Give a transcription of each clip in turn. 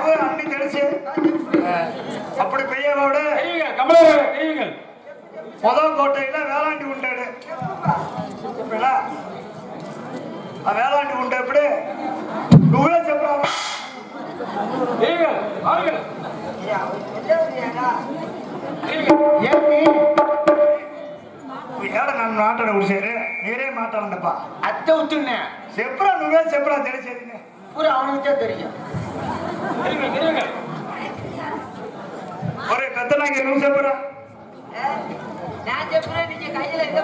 அப்போ அன்னி தெரிச்சு அப்படி பெய்யவோட தெரியுங்கள் கமலவேலை தெரியுங்கள் முதல் கோட்டையில வேளாண்டி உண்டாடு இப்படா? ಆ வேளாண்டி உண்டு எப்படி நுகர செப்பா தெரியுங்கள் வாருங்கள் ఏడ నన్ను మాట్లాడ ఉడిసేరు మీరే మాట్లాడండిపా அத்தை விட்டுனேன் చెప్పరా నువ్వే చెప్పరా తెలిసేది பூரா அவனுக்கு தான் தெரியும் தெரியுங்கள் தெரியுங்கள் ఒరే పెద్ద నాకు నువ్వు చెప్పురా நான் சொல்றேன் நீங்க கையில எந்த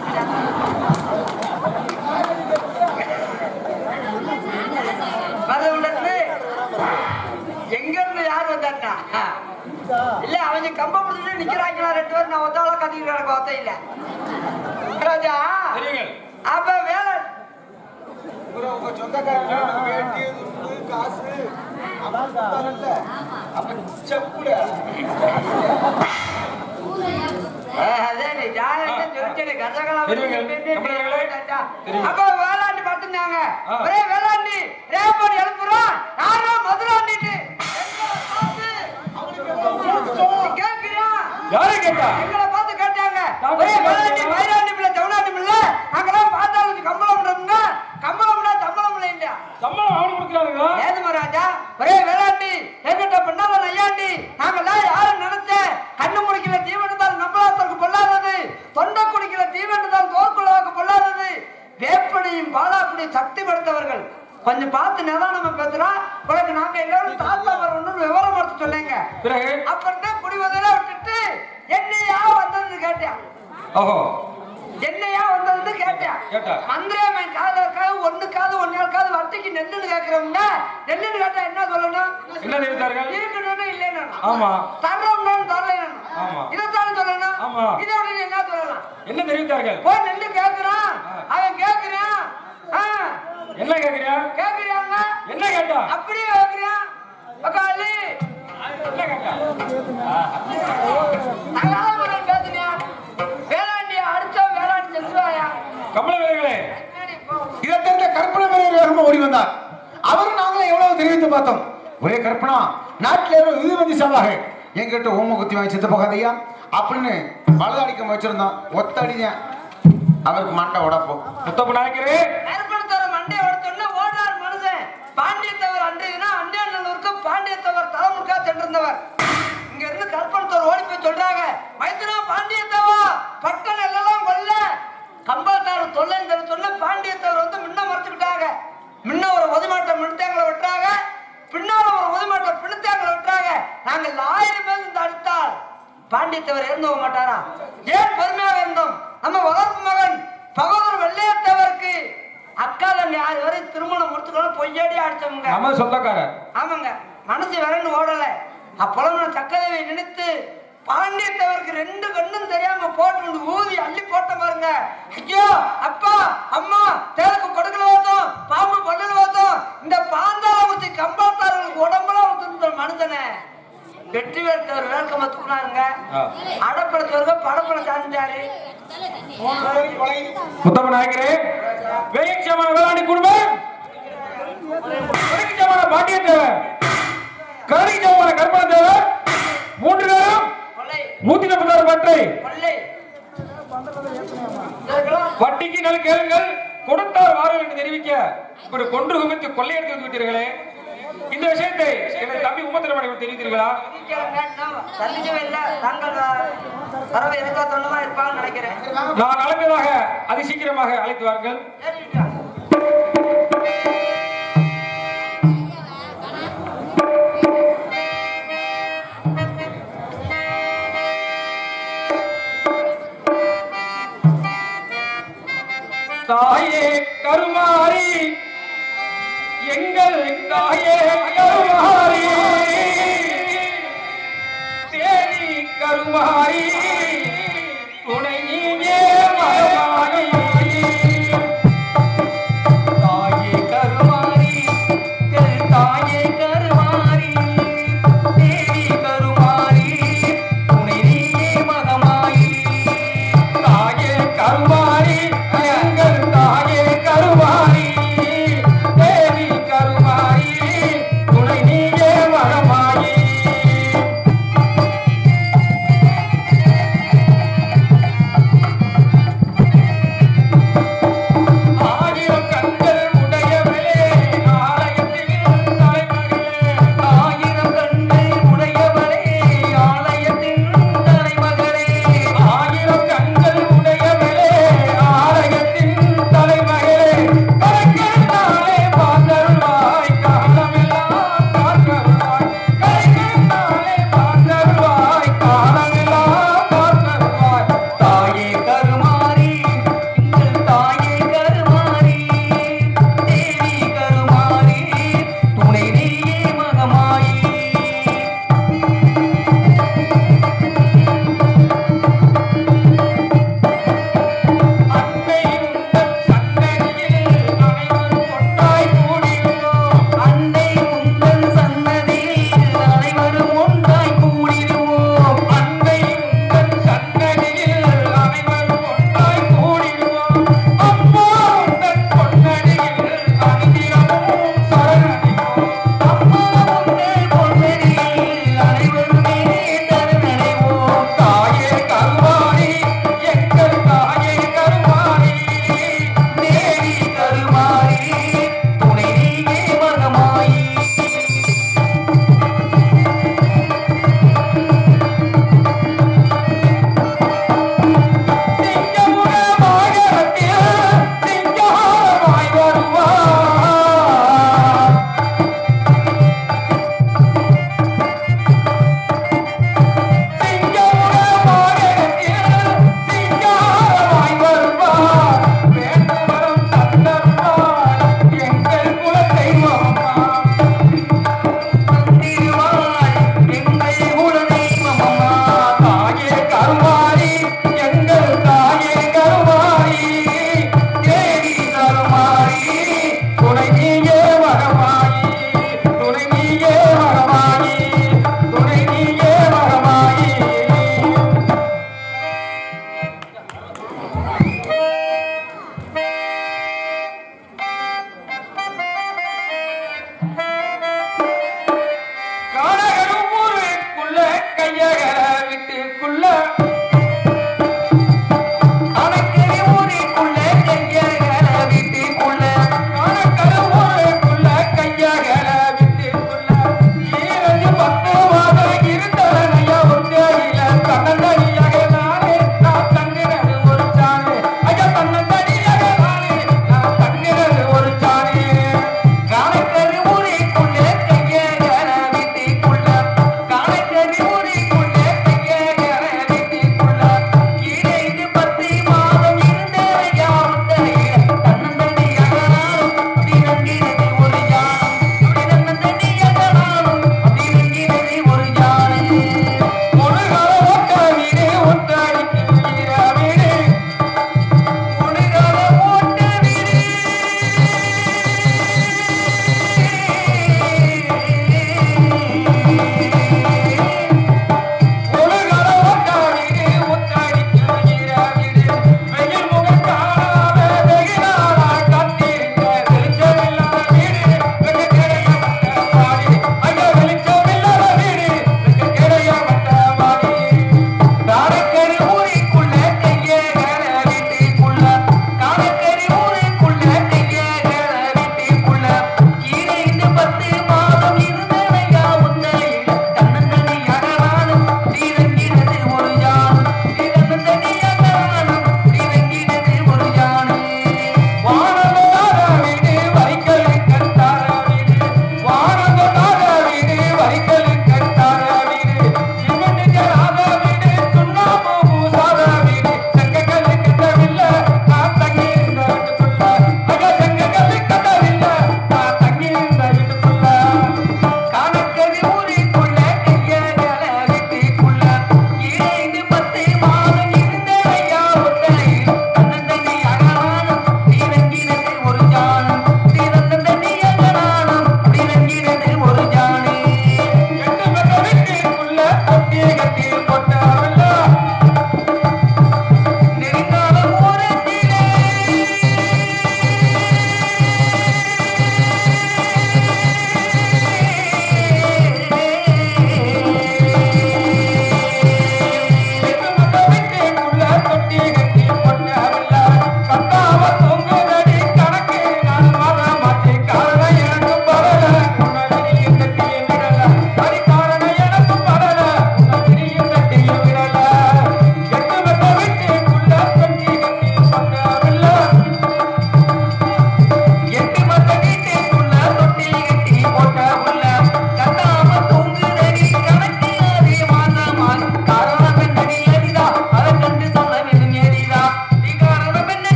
மதுவிலத்து எங்க இருந்து யார் வந்தாட்டா இல்ல அவங்க கம்ப பிடிச்சிட்டு நிக்கிறாங்களா ரெண்டு பேரும் நான் ஒத்தால கத்திக்கிட்டு எனக்கு ஒத்த இல்ல ராஜா தெரியுங்கள் அப்ப வேலை உங்க சொந்தக்காரங்க வேட்டி துண்டு காசு அப்ப செப்புல அதே நீ ஜாதகத்தை சொல்லிட்டு கதகலாம் தெரியுங்கள். கம்பளங்களே. தெரியும். அப்ப வேளாண்டி பார்த்துனாங்க ஆ. ஒரே வேளாண்டி ரேப்படி எழுப்புறோம் யாரும் மதுராண்டிட்டு கேட்கிறான் யாரை கேட்டா எங்களை பார்த்து கேட்டாங்க நான் ஒரே பேசுறேன். வேளாண்டி மயிலாண்டி பிள்ளை தமிழ்நாட்டு பிள்ளை நாங்கெல்லாம் பார்த்தாலும் கம்பளம் விடுறோம்னா கம்பளம் விட சம்பளம் இல்லையா சம்பளம் அவனுக்கு கொடுக்குறானுங்களா ஏது மகாராஜா ஒரே வேளாண்டி எங்கிட்ட பின்னால நையாண்டி நாங்கெல்லாம் யாரும் நினைச்ச கண்ணு முடிக்கிற தீவனத்தால் நம்மளாத்தருக்கு பொல்லாதது தொண்டை குடிக்கிற தீவனத்தால் தோற்குள்ளாக்கு பொல்லாதது வேப்பனையும் பாலாக்குடியும் சக்தி படுத்தவர்கள் கொஞ்சம் பார்த்து நிதானமா பேசுறோம் உனக்கு நாங்க எல்லாரும் தாத்தா வரணும்னு விவரம் எடுத்து சொன்னீங்க பிறகு அப்புறம் குடிவதெல்லாம் விட்டுட்டு என்னையா வந்ததுன்னு கேட்டேன் ஓஹோ என்னையா வந்ததுன்னு கேட்டேன் கேட்டா. மந்திரமன் காதலுக்காக ஒண்ணுக்காவது ஒன்னாளுக்காவது வட்டிக்கு நெல்லுன்னு கேட்கிறவங்க நெல்லுன்னு கேட்டா என்ன சொல்லணும் என்ன தெரிவித்தார்கள் இருக்கணும்னு இல்லைன்னு ஆமா தர்றோம்னு தரலைன்னு ஆமா. இதைத்தானே சொல்லணும் ஆமா. இதை விட நீ என்ன சொல்லலாம் என்ன தெரிவித்தார்கள் போய் நெல்லு கேட்கிறான் அவன் கேட்கிறான் ஆ, என்ன கேக்குறியா கேட்கிறாங்க என்ன கேட்டா அப்படியே கேட்கிறான் உக்காளி என்ன கேட்டா தகாத பேசுனியா வேளாண்டியா அடிச்சா வேளாண்டி செஞ்சுவாயா கமல வேலைகளே இதை தெரிந்த கற்பனை மேலே வேகமா ஓடி வந்தார் அவரும் நாங்களும் எவ்வளவு தெரிவித்து பார்த்தோம் ஒரே கற்பனா நாட்டில் எவ்வளவு நீதிபதி சாவாக என்கிட்ட ஓம குத்தி வாங்கி செத்து போகாதையா அப்படின்னு வலது அடிக்க வச்சிருந்தோம் ஒத்தடிதான் அவருக்கு மண்டை உடப்போம் முத்தப்ப நாயக்கரே ஏற்படுத்துற மண்டை உடச்சோன்னா ஓடுறார் மனுஷன் பாண்டியத்தவர் அண்டைனா அண்டையநல்லூருக்கு பாண்டியத்தவர் தலைமுருக்கா சென்றிருந்தவர் இங்க இருந்து கற்பனத்தவர் ஓடி போய் சொல்றாங்க மைத்திரா பாண்டியத்தவா பட்டன் எல்லாம் கொல்ல கம்பாத்தார் தொல்லைன்னு சொன்ன பாண்டியத்தவர் வந்து முன்ன மறைச்சுக்கிட்டாங்க முன்ன ஒரு ஒதுமாட்டம் மின்ட்டாங்களை விட்டுறாங்க பின்னால ஒரு ஒதுமாட்டம் பிடித்தாங்களை விட்டுறாங்க நாங்கள் ஆயிரம் பேர் இந்த அடித்தால் பாண்டியத்தவர் இறந்து போக மாட்டாரா ஏன் பெருமையாக இருந்தோம் நம்ம வளர்ப்பு மகன் பகவதர் வெள்ளையத்தவருக்கு அக்கால யார் வரை திருமணம் முடிச்சுக்கணும் பொய்யடி அடிச்சவங்க நம்ம சொந்தக்காரர் ஆமாங்க மனசு வரன்னு ஓடல அப்பளம் நான் சக்கரவை நினைத்து பாண்டியத்தவருக்கு ரெண்டு கண்ணும் தெரியாம போட்டு வந்து ஊதி அள்ளி போட்ட பாருங்க ஐயோ அப்பா அம்மா தேருக்கு கொடுக்கல பார்த்தோம் பாம்பு பண்ணல பார்த்தோம் இந்த பாந்தாள ஊத்தி கம்பாத்தார்களுக்கு உடம்புல ஊத்துற மனுஷனை வெற்றி வேட்டவர் வேர்க்கமா தூக்குனாருங்க ஆ. அடப்படுத்தவருக்கு படப்படம் சாஞ்சாரு முத்தப்ப நாயக்கரே வேயச்சமான வேளாண்டி குடும்பம் கருணிச்சமான பாண்டிய தேவர் கருணிச்சமான கற்பன தேவர் மூன்று பேரும் கொள்ளை நூத்தி நாற்பத்தாறு பற்றை கொள்ளை வட்டிக்கு நல்ல கேளுங்கள் கொடுத்தார் வாருங்கள் என்று தெரிவிக்க இப்படி கொன்று குமித்து கொள்ளையடித்து வந்து விட்டீர்களே இந்த விஷயத்தை எனது தம்பி உமத்திரமணி தெரிவித்தீர்களா சந்திக்கவே இல்லை தாங்கள் வரவை எதுக்கா சொன்னமா இருப்பான்னு நினைக்கிறேன் நான் அழைத்ததாக அதி சீக்கிரமாக அழைத்து வாருங்கள் ஏறிட்டா. தாயே கருமாரி எங்கள் தாயே கருமாரி தேவி கருமாரி துணை நீயே மகமாரி தாயே கருமாரி எங்கள் தாயே கருமாரி தேவி கருமாரி துணை நீயே மகமாயி தாயே கருமாரி எங்கள் தாயே கருமாரி தேவி கருமாரி துணை நீயே மகமாயி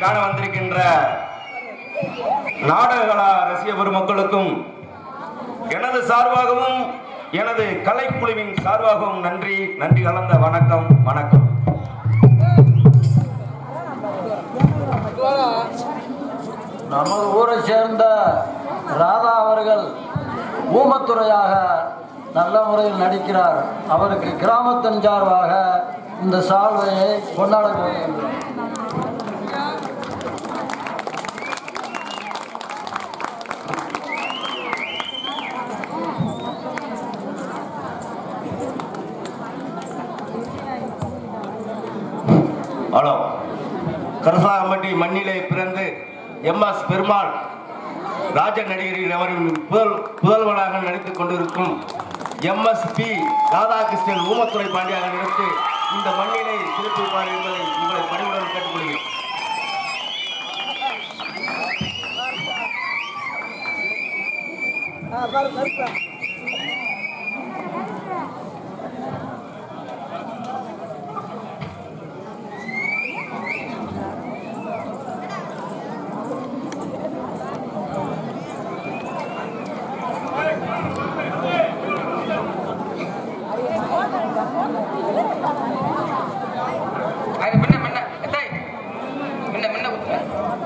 காண வந்திருக்கின்ற நாடககலா ரசிக பெருமக்களுக்கும் எனது சார்பாகவும் எனது கலைக்குழுவின் சார்பாகவும் நன்றி நன்றி கலந்த வணக்கம் வணக்கம் நமது ஊரை சேர்ந்த ராதா அவர்கள் ஊமத்துறையாக நல்ல முறையில் நடிக்கிறார் அவருக்கு கிராமத்தின் சார்பாக இந்த சால்வையை கொண்டாட போகின்றோம் ஹலோ கரசாகம்பட்டி மண்ணிலே பிறந்து எம் எஸ் பெருமாள் ராஜ நடிகரின் அவரின் புதல் புதல்வனாக நடித்துக் கொண்டிருக்கும் M S P Radhakrishnan Oomathurai பாண்டியாக நினைத்து இந்த மண்ணிலே சிறப்பிப்பார் என்பதை உங்களை பணிவுடன் கேட்டுக்கொள்கிறேன் அது முன்ன முன்ன எத்தாய் முன்ன முன்ன குத்துங்க.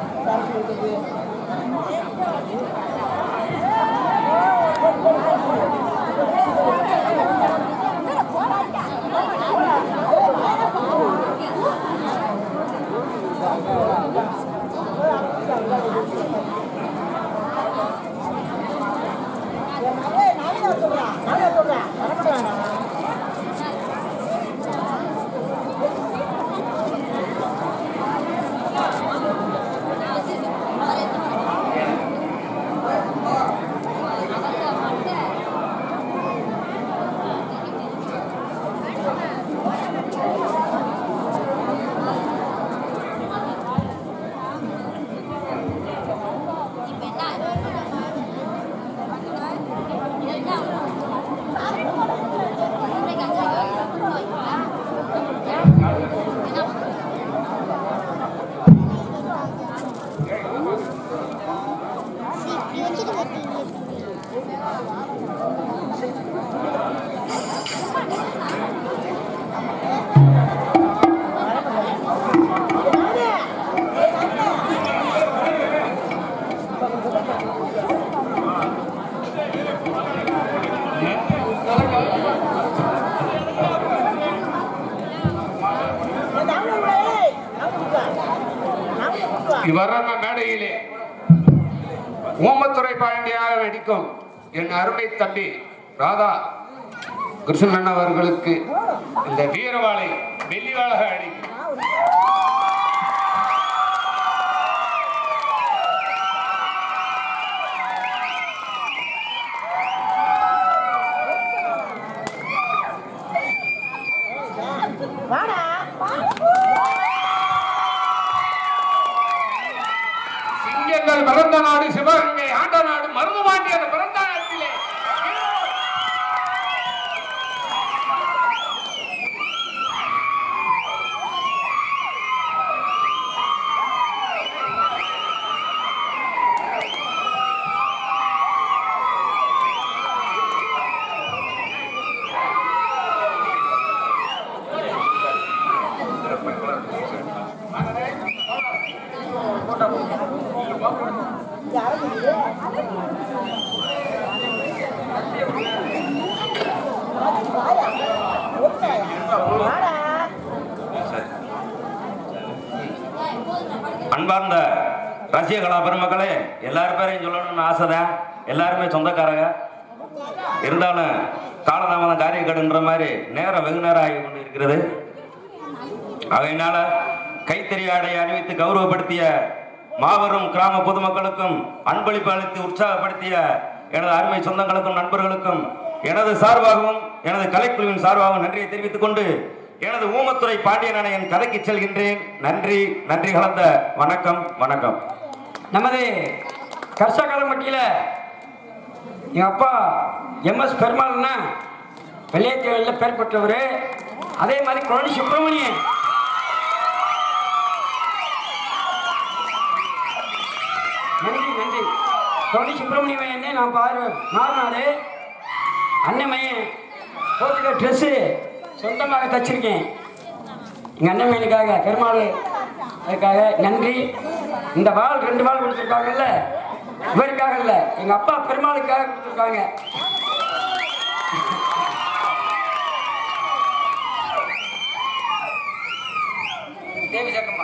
இவ்வர்ண மேடையிலே ஊமத்துறை பாண்டியாக நடிக்கும் என் அருமை தம்பி ராதா கிருஷ்ணன் அவர்களுக்கு இந்த வீரவாளை வெள்ளிவாளாக அடிக்கும் சிங்கங்கள் பிறந்த நாடு சிவகங்கை ஆண்ட நாடு மருதுமாண்டியர் பிறந்த நாட்டிலே அன்பார்ந்த ரசிக கலா பெருமக்களே எல்லாரும் பேரையும் சொல்லணும்னு ஆசைதான் எல்லாருமே சொந்தக்காரங்க இருந்தாலும் காலதாமதம் காரியக்கடுன்ற மாதிரி நேரம் வெகு நேரம் ஆகி கொண்டு இருக்கிறது அதனால கைத்தறி ஆடை அணிவித்து கௌரவப்படுத்திய மாபெரும் கிராம பொதுமக்களுக்கும் அன்பளிப்பு அளித்து உற்சாகப்படுத்திய எனது அருமை சொந்தங்களுக்கும் நண்பர்களுக்கும் எனது சார்பாகவும் எனது கலைக்குழுவின் சார்பாகவும் நன்றியை தெரிவித்துக் கொண்டு எனது ஊமத்துறை பாண்டியன் என் கதைக்கு செல்கின்றேன் நன்றி நன்றி கலந்த வணக்கம் வணக்கம் நமது கர்ஷகாலம்பட்டியில் எங்கள் அப்பா எம்எஸ் பெருமாள்னா வெள்ளையத்தேவையில் பேர் பெற்றவர் அதே மாதிரி குழந்தை சுப்பிரமணியன் தோனி சுப்பிரமணிய மையனே நான் பாரு மாறினாரு அண்ணன் மையன் போட்டுக்க ட்ரெஸ்ஸு சொந்தமாக தச்சிருக்கேன் எங்கள் அண்ணன் மையனுக்காக பெருமாள் அதுக்காக நன்றி இந்த வாள் ரெண்டு வாள் கொடுத்துருக்காங்கல்ல இவருக்காக இல்லை எங்கள் அப்பா பெருமாளுக்காக கொடுத்துருக்காங்க தேவி சக்கம்மா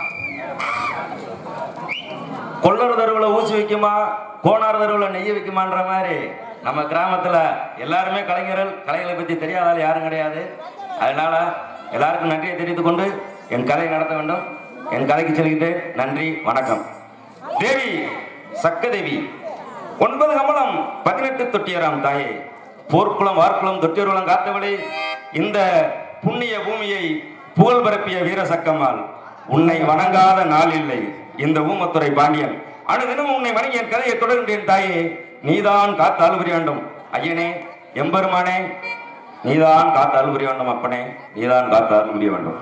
கொள்ளர் தெருவில் ஊசி வைக்குமா கோணார் தெருவில் நெய்ய வைக்குமான்ற மாதிரி நம்ம கிராமத்துல எல்லாருமே கலைஞர்கள் கலைகளை பத்தி தெரியாத ஆள் யாரும் கிடையாது அதனால எல்லாருக்கும் நன்றியை தெரிவித்துக் கொண்டு என் கலை நடத்த வேண்டும் என் கலைக்கு செல்கின்றேன் நன்றி வணக்கம் தேவி சக்கதேவி ஒன்பது கமலம் பதினெட்டு தொட்டியராம் தாயே போர்க்குளம் வார்க்குளம் தொட்டியர்குளம் காத்தவளே இந்த புண்ணிய பூமியை புகழ் பரப்பிய வீர சக்கம்மாள் உன்னை வணங்காத நாள் இல்லை இந்த ஊமத்துறை பாண்டியன் அனுதினம் உன்னை வணங்கி என் கதையை தொடர்கின்றேன் தாயே நீதான் காத்து அழுபுரி வேண்டும் ஐயனே எம்பெருமானே நீதான் காத்து அழுபுரி வேண்டும் அப்பனே நீதான் காத்து அழுபுரிய வேண்டும்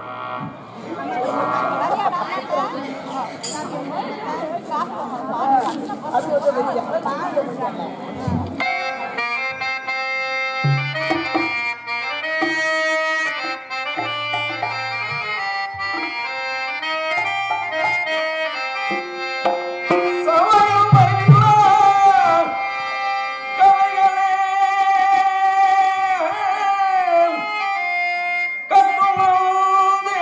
சமயம் வருகிறார் கலைகளே கட்டுணர்ந்து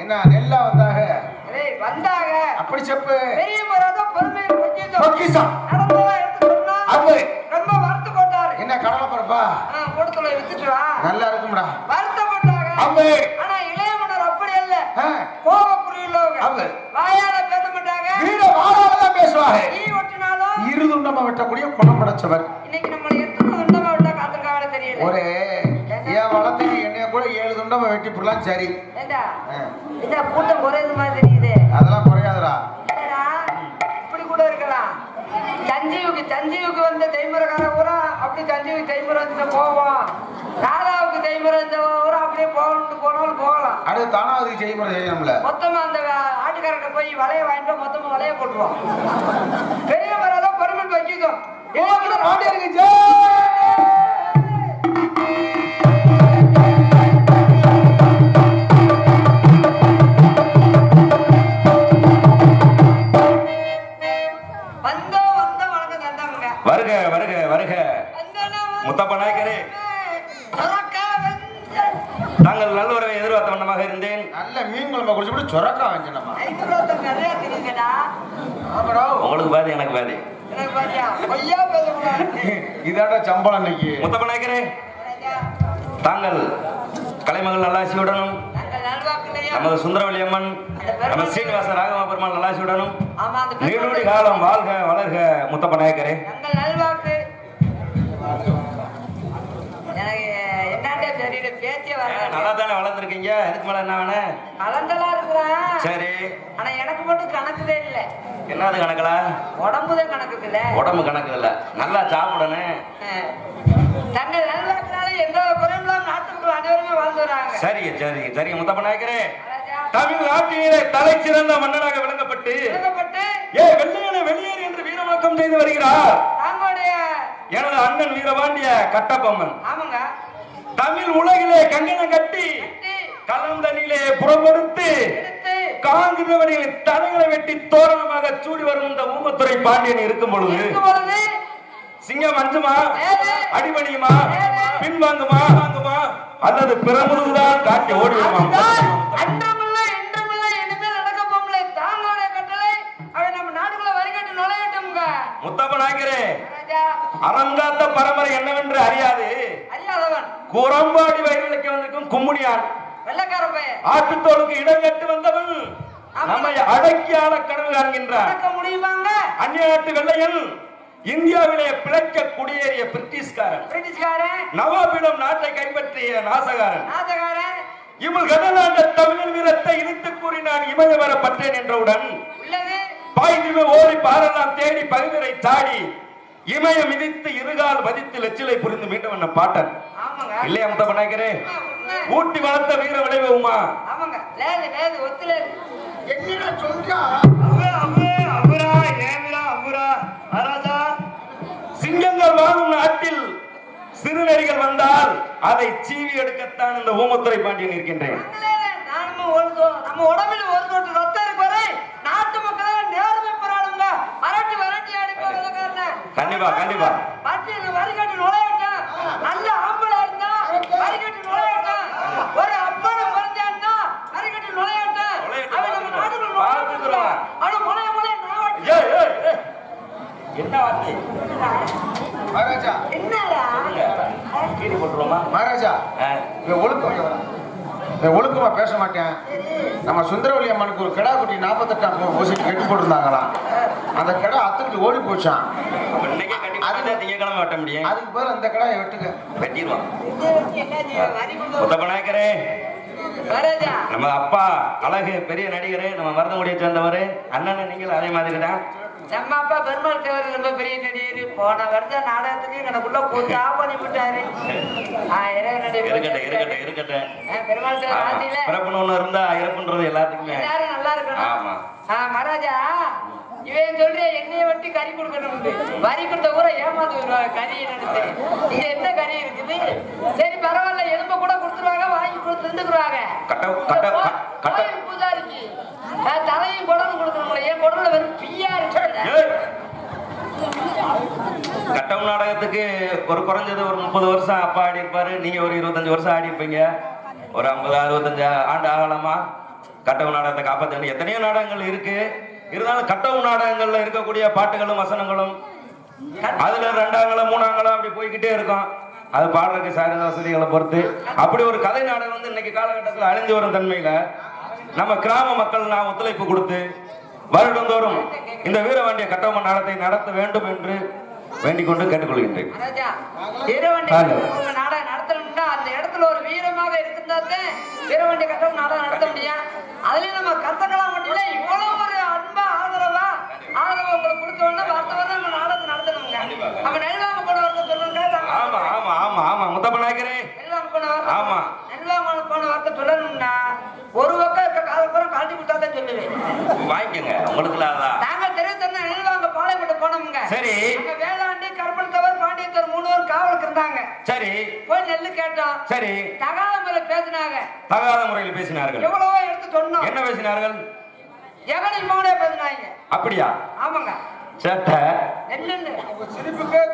என்ன நெல்லா வந்தாக ஏய், வந்தாங்க அப்படி செப்பு பெரிய மரம் பொறுமையை கொஞ்சம் பொக்கிஷம். நடந்ததெல்லாம் எடுத்து சொன்னா அது ரொம்ப வருத்த போட்டாரு என்ன கடலை பருப்பா ஆ, கூடத்துல வித்துட்டு வா நல்லா இருக்கும்டா வருத்தப்பட்டாங்க அவ்வு. ஆனா இளைய மன்னர் அப்படி அல்ல ஆ. கோபக்குறி உள்ளவங்க அவ்வு. வாயால பேச மாட்டாங்க வீர வாழாதான் பேசுவாங்க ஈ ஒட்டினாலும் இருதுண்டமா வெட்டக்கூடிய குணம் படைச்சவர் இன்னைக்கு நம்மள எத்தனை துண்டமா விட்டா காத்திருக்காங்க தெரியல ஒரு என் வளர்த்துக்கு என்னைய கூட ஏழு துண்டமா வெட்டி போடலாம் சரி ஏண்டா ஆ. இந்த கூட்டம் குறையுது மாதிரி தெரியுது அதெல்லாம் குறையாதுடா என்னடா, இப்படி கூட இருக்கலாம் சஞ்சீவுக்கு சஞ்சீவுக்கு வந்த தைமுறைக்கார ஊரா அப்படி சஞ்சீவுக்கு தைமுறை வந்து போவோம் ராதாவுக்கு தைமுறை இந்த ஊரா அப்படியே போகணும்னு போனாலும் போகலாம் அடுத்து தானா அதுக்கு செய்முறை செய்யணும்ல மொத்தமா அந்த ஆட்டுக்காரர்கிட்ட போய் வலைய வாங்கிட்டு மொத்தமா வலைய போட்டுருவோம் பெரிய மரம் பர்மனெண்ட் வச்சுக்கோ பாண்டியருக்கு ஜெய் வந்தோ வந்தோ வணக்கம் தந்தாங்க வருக வருக வருக முத்தப்ப நாயக்கரே தாங்கள் நல்லுறவை எதிர்பார்த்த வண்ணமாக இருந்தேன் நல்ல மீன் குழம்பு குடிச்சு கூட சொரக்கா வாங்கினமா நிறைய தெரியுங்கடா ஆமாடா உங்களுக்கு பாதி எனக்கு பாதி எனக்கு பாரியா பொய்யா பேசக்கூடாது இதாடா சம்பளம் இன்னைக்கு முத்தப்ப நாயக்கரே தாங்கள் கலைமகள் நல்லாசியுடனும் நாங்கள் நல்வாக்குலையா நமது சுந்தரவல்லி அம்மன் நம்ம சீனிவாச ராகவ பெருமாள் நல்லாசியுடனும் ஆமா அந்த நீடூடி காலம் வாழ்க வளர்க முத்தப்ப நாயக்கரே நாங்கள் நல்வாக்கு எனக்கு என்னண்டே தெரியல பேச்சே வர நல்லா தானே வளர்ந்துருக்கீங்க இதுக்கு மேல என்ன வேணும் கலந்தலா இருக்கிறேன் சரி ஆனா எனக்கு மட்டும் கணக்குதே இல்ல என்னது கணக்கலா உடம்புதான் கணக்குது இல்ல உடம்பு கணக்கு இல்ல நல்லா சாப்பிடணும் தங்கள் நல்வாக்குனால எந்த குறையும் இல்லாம நாட்டு மக்கள் அனைவருமே வாழ்ந்து வராங்க சரிங்க சரிங்க சரிங்க முத்தப்ப நாயக்கரே ராஜா, தமிழ்நாட்டிலே தலை சிறந்த மன்னனாக விளங்கப்பட்டு விளக்கப்பட்டு ஏ வெள்ளையனை வெளியேறு என்று வீரமுழக்கம் செய்து வருகிறார் நாங்களுடைய எனது அண்ணன் வீரபாண்டிய கட்டபொம்மன் ஆமாங்க தமிழ் உலகிலே கங்கணம் கட்டி வெட்டி, கலந்தனிலே புறப்படுத்து எடுத்து காங்கிரவனின் தலைகளை வெட்டி தோரணமாக சூடி வரும் இந்த ஊமத்துறை பாண்டியன் இருக்கும் பொழுது இருக்கும் பொழுது சிங்கம் அஞ்சுமா ஏது? அடிபணியுமா ஏது? பின்வாங்குமா வாங்குமா அல்லது பிறமுதுதான் காட்டி ஓடி அதுதான் வருமா அன்றமில்ல இன்றமில்ல இனிமேல் நடக்க போகல தாங்களுடைய கட்டளை அவன் நம்ம நாட்டுக்குள்ள வரிகட்டு நுழையட்டும்ங்க முத்தப்ப நாயக்கரே ராஜா அறங்காத்த பரம்பரை என்னவென்று அறியாது அறியாதவன் குரம்பாடி வயலுக்கு வந்திருக்கும் கும்முனியான் வெள்ளக்கார பையன் ஆட்டுத்தோளுக்கு இடம் கட்டு வந்தவன் நம்மை அடக்கி ஆள கனவு காண்கின்றான் நடக்க முடியுமாங்க அந்நிய நாட்டு வெள்ளையன் இந்தியாவிலே பிழைக்க குடியேறிய பிரிட்டிஷ்காரன் பிரிட்டிஷ்காரன் நவாபிடம் நாட்டை கைப்பற்றிய நாசகாரன் நாசகாரன் இவள் கடலாண்ட தமிழின் வீரத்தை இழுத்து கூறி நான் இமய வர பற்றேன் என்றவுடன் உள்ளது பாய்ந்துமே ஓடி பாரெல்லாம் தேடி பகுதிரை சாடி இமயம் மிதித்து இருகால் மதித்து லட்சிலை புரிந்து மீண்டும் என்ன பாட்டன் ஆமாங்க இல்லையா முத்த பண்ணாக்கிறேன் உண்மை. ஊட்டி வளர்த்த வீர விளைவுமா ஆமாங்க லேது லேது ஒத்துலேது என்னடா சொல்றா சிங்கங்கள் வாழும் நாட்டில் சிறுநெறிகள் வந்தால் அதை சீவி எடுக்கத்தான் இந்த ஊமத்துறை பாண்டியன் இருக்கின்றேன் நானும் ஒரு தோ- நம்ம உடம்பில் ஒரு தொட்டு ரத்தம் இருக்கு வரை நாட்டு மக்களாக நேர்மை போராடுங்க அரட்டி வரட்டி அடிப்பா வெள்ளக்காரன கண்டிப்பா, கண்டிப்பா. பட்டி வரிகட்டி நுழையட்டும் நல்ல ஆம்பளை இருந்தா வரிகட்டி நுழையட்டும் ஒரு அப்பனை மறைஞ்சான்னா வரிகட்டி நுழையட்டும் நுழையட்டும், அவன் நம்ம நாட்டுக்குள்ள பார்த்துக்கிறோம். நுழையட்டும் அவன முளைய முளைய நான் ஏய், ஏய், ஏய். என்ன வார்த்தை மகாராஜா என்னடா கீழே போட்டுருவோமா மகாராஜா ஆ. இவன் ஒழுக்கம் இவன் ஒழுக்கமா பேச மாட்டேன் நம்ம சுந்தரவல்லி அம்மனுக்கு ஒரு கிடா குட்டி நாற்பத்தெட்டாம் ஊசிட்டு கெட்டு போட்டிருந்தாங்களாம் அந்த கிடா அத்துக்கிட்டு ஓடி போச்சான் அப்ப இன்னைக்கே கண்டிப்பா பார்த்தா திங்கட்கிழமை வெட்ட முடியும் அதுக்கு பேர் அந்த கிடாயை வெட்டுங்க வெட்டிடுவான் என்ன வரி கொடுக்க முத்தப்ப நாயக்கரே மகாராஜா நம்ம அப்பா அழகு பெரிய நடிகர் நம்ம மருதங்குடியை சேர்ந்தவர் அண்ணன் நீங்கள் அதே மாதிரி தான் நம்ம அப்பா பெருமாள் தேவர் ரொம்ப பெரிய நடிகர் போன வருஷம் நாடகத்துலயும் எனக்குள்ள பூஜா பண்ணி விட்டாரு ஆ, இறைவன் நடிகர் இருக்கட்டும் இருக்கட்டும் இருக்கட்டும் ஆ, பெருமாள் தேவர் ஆமா. ஆட்சியில பிறப்புன்னு ஒண்ணு இருந்தா இறப்புன்றது எல்லாத்துக்குமே எல்லாரும் நல்லா இருக்கணும் ஆமா. ஆ, மகாராஜா இவன் சொல்ற எண்ணெயை வெட்டி கறி கொடுக்கணும் வரி கொடுத்த கூட ஏமாந்து வருவாங்க கறி நினைச்சு இங்க என்ன கறி இருக்குது சரி பரவாயில்ல எலும்ப கூட கொடுத்துருவாங்க வாங்கி கொடுத்து இருந்துக்குறாங்க கட்ட கட்ட கட்ட கோயில் பூஜாரிக்கு நான் தலையும் குடலும் கொடுக்கணும் என் குடல வெறும் பியா இருக்கு ஏய். கட்டம் நாடகத்துக்கு ஒரு குறைஞ்சது ஒரு முப்பது வருஷம் அப்பா ஆடி இருப்பாரு நீங்க ஒரு இருபத்தஞ்சு வருஷம் ஆடி இருப்பீங்க ஒரு ஐம்பது அறுபத்தஞ்சு ஆண்டு ஆகலாமா கட்டவு நாடகத்தை காப்பாற்ற எத்தனையோ நாடகங்கள் இருக்கு இருந்தாலும் கட்டவு நாடகங்கள்ல இருக்கக்கூடிய பாட்டுகளும் வசனங்களும் அதுல ரெண்டாங்களம் மூணாங்களம் அப்படி போய்கிட்டே இருக்கும் அது பாடுறதுக்கு சாரத வசதிகளை பொறுத்து அப்படி ஒரு கதை நாடகம் வந்து இன்னைக்கு காலகட்டத்தில் அழிஞ்சு வரும் தன்மையில நம்ம கிராம மக்கள் நான் ஒத்துழைப்பு கொடுத்து வருடந்தோறும் இந்த வீரவாண்டிய கட்டபொம்மன் நாடகத்தை நடத்த வேண்டும் என்று வேண்டிக் கொண்டு கேட்டுக்கொள்கின்றேன் ராஜா வீரவண்டி உங்க நாடகம் நடத்தணும்னா அந்த இடத்துல ஒரு வீரமாக இருந்தாதான் வீரவண்டி கட்டவும் நாடகம் நடத்த முடியும் அதுலயும் நம்ம கத்துக்கலாம் மட்டும் இல்ல இவ்வளவு ஒரு அன்பா ஆதரவா ஆதரவு உங்களுக்கு கொடுத்த உடனே வார்த்தை வர நம்ம நாடகத்தை நடத்தணுங்க அப்ப நெல்வாங்க போன வார்த்தை சொல்லுங்க ஆமா ஆமா ஆமா ஆமா முத்தப்ப நாயக்கரே நெல்வாங்க போன வார்த்தை ஆமா. நெல்வாங்க போன வார்த்தை சொல்லணும்னா ஒரு பக்கம் இருக்க காலப்புறம் காட்டி கொடுத்தா தான் சொல்லுவேன் வாங்கிக்கங்க உங்களுக்கு இல்லாததா நாங்க தெரிவித்தோம்னா நெல்வாங்க பாளையப்பட்டு போனோமுங்க சரி. அங்க வேளாண்டி கருப்பணத்தவர் பாண்டியத்தவர் மூணு பேரும் காவலுக்கு இருந்தாங்க சரி போய் நெல்லு கேட்டோம் சரி தகாத முறையில் பேசினாங்க தகாத முறையில் பேசினார்கள் எவ்வளவோ எடுத்து சொன்னோம் என்ன பேசினார்கள் எவனை மகனே பேசினாங்க அப்படியா ஆமாங்க சேட்டை என்னன்னு சிரிப்புக்கே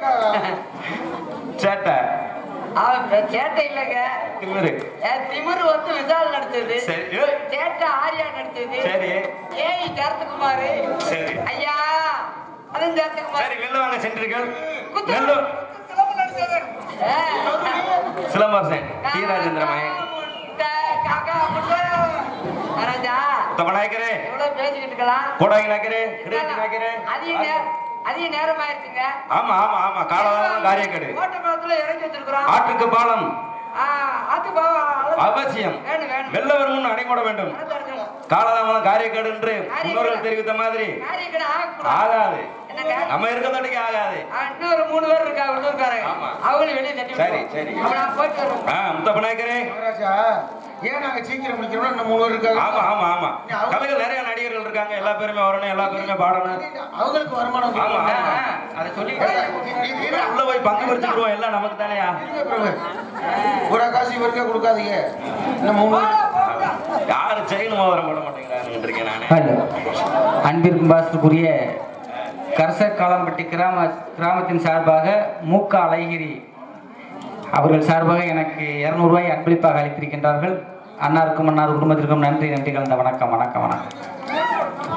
சேட்டை அவன் சேட்டை இல்லைங்க திமிரு என் திமிரு வந்து விசால் நடிச்சது சரி ஏய், சேட்டை ஆரியா நடிச்சது சரி ஏய் சரத்துக்குமார் சரி ஐயா அதுவும் சரத்துக்குமார் சரி வெளில வாங்க சென்றீர்கள் குத்து- நெல்லு சிலம்பு நடிச்சது. ஆ. சிலம்பரசன் டி ராஜேந்திரமய முட்டை, காக்கா, முட்டை. ராஜா முத்தப்ப நாயக்கரே எவ்வளவு பேசிக்கிட்டு இருக்கலாம் கோடாங்கி நாயக்கரே கிரேட்டி நாயக்கரே அதிக நேரம் அதிக நேரம் ஆயிருச்சுங்க ஆமா ஆமா ஆமா காலதாமம் காரியக்கேடு ஓட்ட காலத்துல இறங்கி வச்சிருக்கிறோம் ஆற்றுக்கு பாலம் ஆ, ஆத்து பாவம் அளவு- அவசியம் வேணும் வேணும் வெள்ள வருமுன் அடைமோட வேண்டும் நடந்தார்கள். காலதாமம் காரியக்கேடு என்று முன்னோர்கள் தெரிவித்த மாதிரி காரியக்கடை ஆகக்கூடாது. ஆகாது என்னங்க நம்ம இருக்கிறதோடைக்கு ஆகாது ஆ, இன்னொரு மூணு பேர் இருக்கா உள்ளூர்காரங்க ஆமா. அவங்களும் வெளியே தட்டி சரி, விட்டுருவோம். சரி. அப்ப நான் போயிட்டு வருவேன் ஆ முத்தப்ப நாயக்கரே மகாராஜா ஏன் நாங்க சீக்கிரம் முடிக்கிறோம் இன்னும் மூணு பேர் இருக்காங்க ஆமா ஆமா ஆமா கலைகள் நிறைய நடிகர்கள் இருக்காங்க எல்லா பேருமே வரணும் எல்லா பேருமே பாடணும் அவங்களுக்கு வருமானம் ஆமா கொடுக்கணும். ஆமா அதை சொல்லி நீ- நீ இரு. உள்ள போய் பங்கு பிரிச்சுக்கிடுவோம் எல்லாம் நமக்கு தானேயா இருங்க பிரபு. ஒரு காசு இவருக்கே கொடுக்காதீங்க இன்னும் மூணு பேர் யாரு செயின் மோதிரம் போட மாட்டேங்கிறான்னு இருக்கேன் நானு ஹலோ அன்பிற்கும் பாசத்துக்குரிய கர்சர் காலம்பட்டி கிராம கிராமத்தின் சார்பாக மூக்க அழகிரி அவர்கள் சார்பாக எனக்கு இருநூறுவாய் அன்பளிப்பாக அளித்திருக்கின்றார்கள் அன்னாருக்கும் அன்னார் குடும்பத்திற்கும் நன்றி நன்றி கலந்த வணக்கம் வணக்கம் வணக்கம்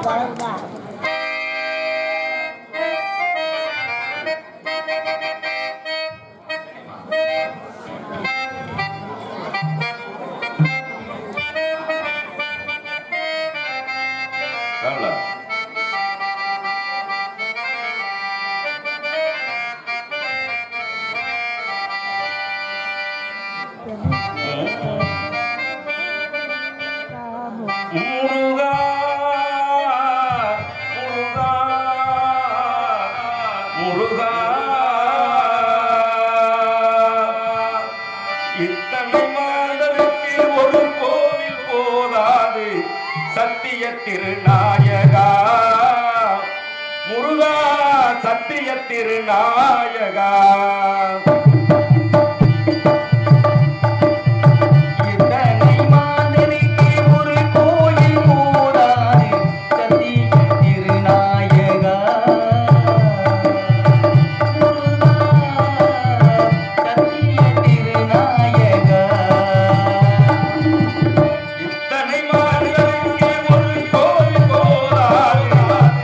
எவ்வளோ? முருகா முருகா முருகா இத்தனை மாதருக்கு ஒரு கோவில் போதாது சத்திய திருநாயகா முருகா சத்திய திருநாயகா இத்தனை மாதருக்கு ஒரு கோயில் போதாது சத்திய திருநாயகா முருகா, சத்திய திருநாயகா இத்தனை மாதருக்கு ஒரு கோவில் போதாது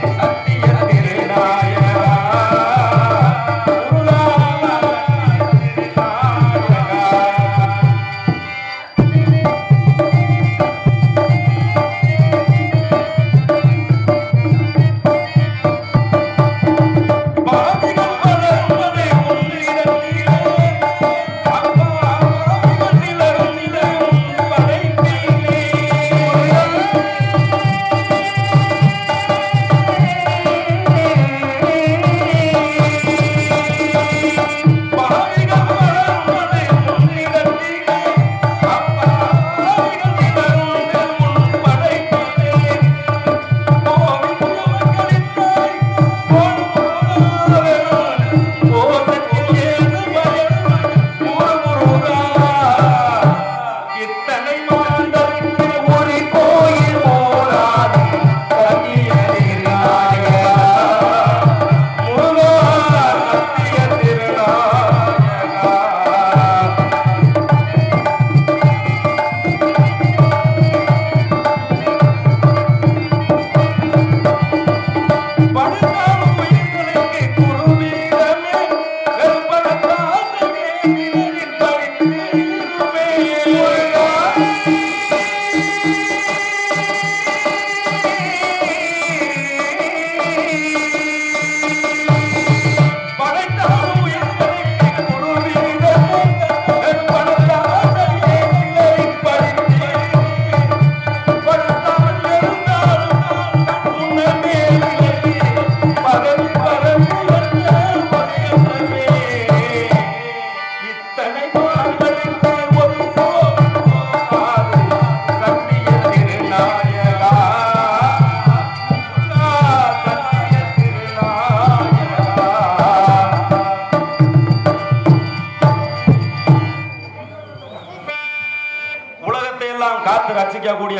சத்திய திருநாயகா முருகா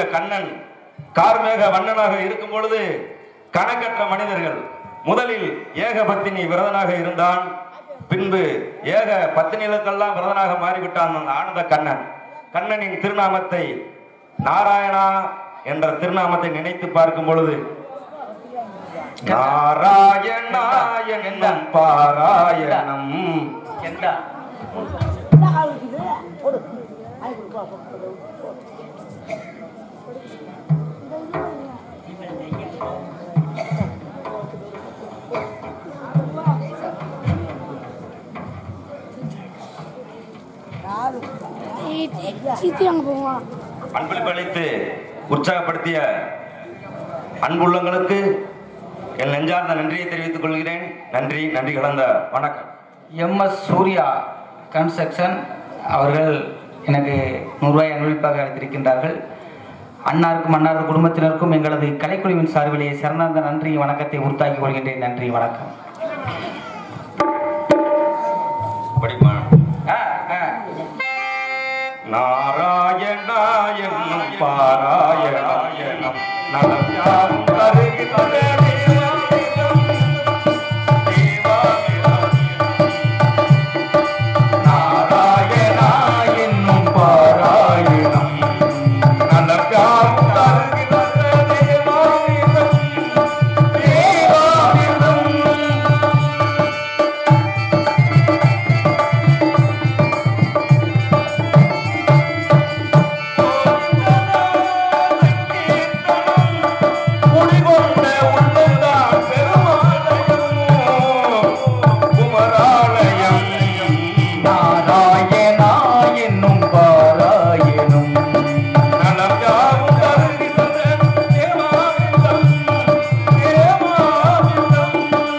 கண்ணன் கார்மேக வண்ணனாக இருக்கும் பொழுது கணக்கற்ற மனிதர்கள் முதலில் ஏக பத்தினி விரதனாக இருந்தான் பின்பு ஏக பத்தினிகளுக்கெல்லாம் விரதனாக மாறிவிட்டான் அந்த ஆனந்த கண்ணன் கண்ணனின் திருநாமத்தை நாராயணா என்ற திருநாமத்தை நினைத்து பார்க்கும் பொழுது நாராயணா என்னும் பாராயணம் எந்தா சித்தி அங்க போவான் அன்பளிப்பு அளித்து உற்சாகப்படுத்திய அன்புள்ளங்களுக்கு என் நெஞ்சார்ந்த நன்றியை தெரிவித்துக் கொள்கிறேன் நன்றி நன்றி கலந்த வணக்கம் எம்எஸ் சூர்யா கன்ஸ்ட்ரக்ஷன் அவர்கள் எனக்கு நூறுரூவாய் அன்பளிப்பாக அளித்திருக்கின்றார்கள் அன்னாருக்கும் அன்னாரது குடும்பத்தினருக்கும் எங்களது கலைக்குழுவின் சார்பிலே சிறந்த நன்றி வணக்கத்தை உறுத்தாக்கிக் கொள்கின்றேன் நன்றி வணக்கம் படிமா ஆ, ஆ. நாராயணா என்னும் பாராயணம் நலம் யாவும் தருகின்ற தேவாமிர்தம். தேவாமிர்தம். நாராயணா என்னும் பாராயணம் நலம் யாவும் தருகின்ற தேவாமிர்தம். தேவாமிர்தம். குடிகொண்ட உள்ளந்தான் பெருமாளையும் குமராலயம் நாராயணா என்னும் பாராயணம் நலம் யாவும் தருகின்ற தேவாமிர்தம் தேவாமிர்தம்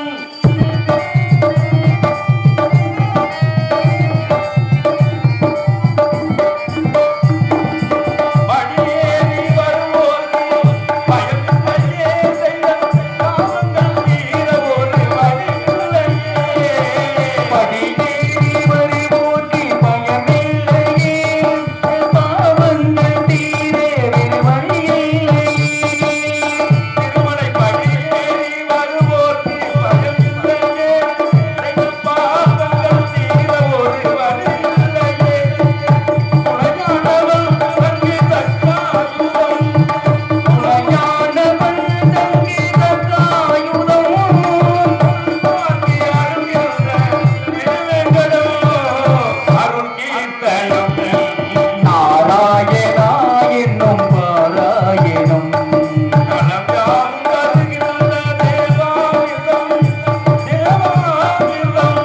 படியேறி வருவோர்க்கு பயம் பையே செய்த காமங்கள் தீர ஒரு வழியில்லையே. படியேறி வருவோர்க்கு பயமில்லையே. பாவங்கள் தீர வேறு வழியில்லையே. திருமலை படியேறி வருவோர்க்கு பயமில்லையே. பாவங்கள் தீர ஒரு வழியில்லையே. உலகானவன் தங்கி தக்காயுதம் உலகானவன் தங்கி தக்காயுதம் வாங்கி அருள்கின்ற திருவேங்கடம் அருள் கீர்த்தனம் நாராயணா என்னும் பாராயணம் நலம் யாவும் தருகின்ற தேவாமிர்தம் தேவாமிர்தம்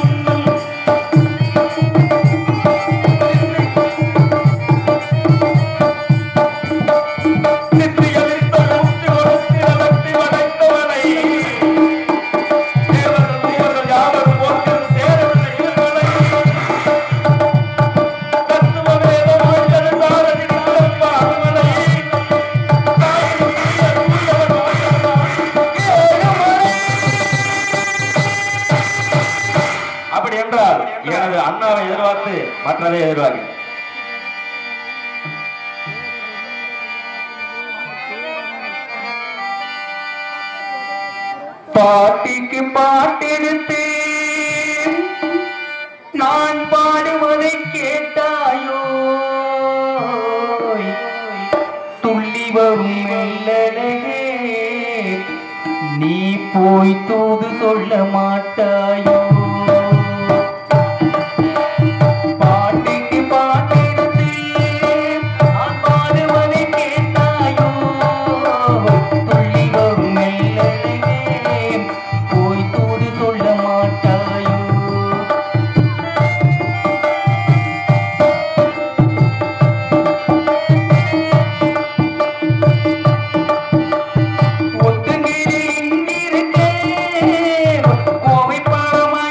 அப்படி என்றால் எனது அண்ணாவை எதிர்பார்த்து மற்றதை எதிர்பார்க்கிறேன் பாட்டிக்கு பாட்டெடுத்து நான் பாடுவதை கேட்டாயோ துள்ளி வரும் மெல்லழகே நீ போய் தூது சொல்ல மாட்டாயோ பாட்டுக்கு பாட்டெடுத்து நான் பாடுவதை கேட்டாயோ துள்ளி வரும் மெல்லழகே போய் தூது சொல்ல மாட்டாயோ ஒத்துங்கிரி இங்கிருக்கே கோவை பாமா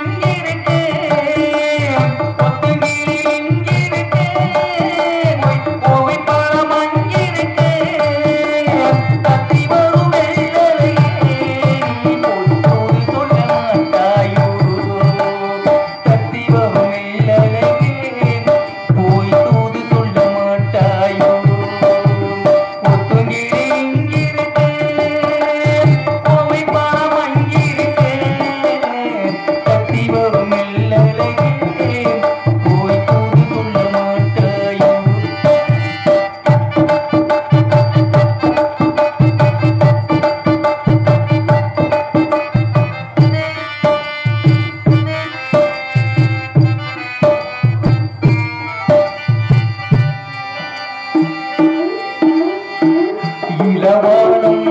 அவனும்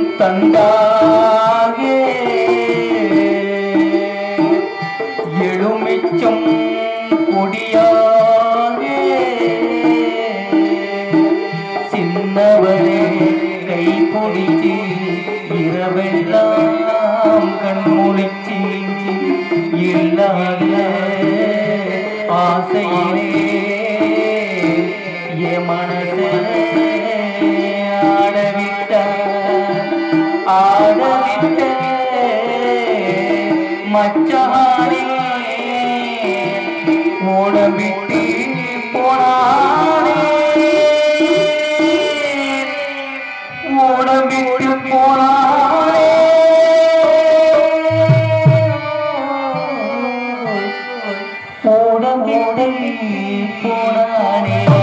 தந்தாகே எழுமிச்சம் கொடியாகே சின்னவரே கை பிடிச்சு இரவெல்லாம் கண்முழிச்சு இல்லாத ஆசையிலே என் மனசே ஆடவிட்ட ஆடவிட்ட மச்சானே ஓடவிட்டு போனானே ஓடவிட்டு போனானே ஓடவிட்டு போனானே